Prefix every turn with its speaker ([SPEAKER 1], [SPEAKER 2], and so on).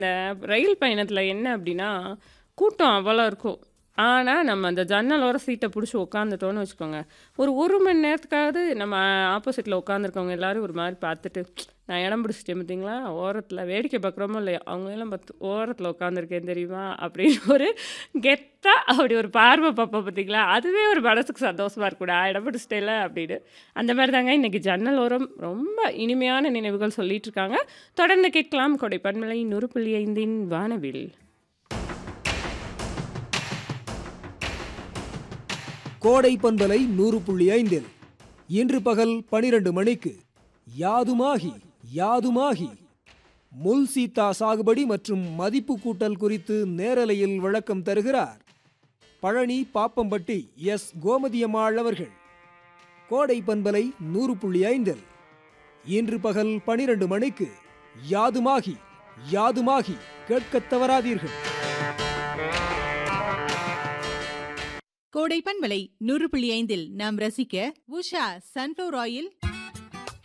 [SPEAKER 1] இந்த ரயில் பயணத்தில என்ன அப்டின்னா, கூட்டம் அவ்வளோ இருக்கும். ஆனா, நம்ம அந்த ஜன்னல் ஓர சீட்ட புடிச்சு உட்காந்துட்டோம்னு வச்சுக்கோங்க, ஒரு 1 மணி நேரத்துக்காவது நம்ம ஆப்போசிட்ல உட்காந்துருக்கவங்க எல்லாரும் ஒரு மாரி பார்த்துட்டு, "நான் இடம் பிடிச்சிட்டேன் பார்த்தீங்களா? ஓரத்தில வேடிக்கை பார்க்குறோமோ இல்லையோ, அவங்களலாம் பார்த்து ஓரத்தில உட்காந்துருக்கேன் தெரியுமா?" அப்படின்னு ஒரு கெத்தா அப்படி ஒரு பார்வை பார்ப்போம் பார்த்தீங்களா? அதுவே ஒரு மனசுக்கு சந்தோஷமா இருக்கும்டா, இடம் பிடிச்சிட்டேல்ல அப்படின்னு. அந்த மாரி தாங்க இன்னைக்கு ஜன்னல் ஓரம் ரொம்ப இனிமையான நினைவுகள் சொல்லிட்டுருக்காங்க. தொடர்ந்து கேட்கலாம் கொடை பன்மலை 100.5 வானவில்.
[SPEAKER 2] கோடை பண்பலை நூறு புள்ளி ஐந்தில் இன்று பகல் பனிரெண்டு மணிக்கு யாதுமாகி யாதுமாகி முல் சீத்தா சாகுபடி மற்றும் மதிப்பு கூட்டல் குறித்து நேரலையில் விளக்கம் தருகிறார் பழனி பாப்பம்பட்டி எஸ் கோமதியம்மாள் அவர்கள் கோடை பண்பலை நூறு புள்ளி ஐந்தில் இன்று பகல் பனிரெண்டு மணிக்கு யாதுமாகி யாதுமாகி கேட்கத் தவறாதீர்கள்
[SPEAKER 3] கோடை பண்பலை நூறு புள்ளி ஐந்தில் நாம் ரசிக்க உஷா சன்ஃப்ளவர் ஆயில்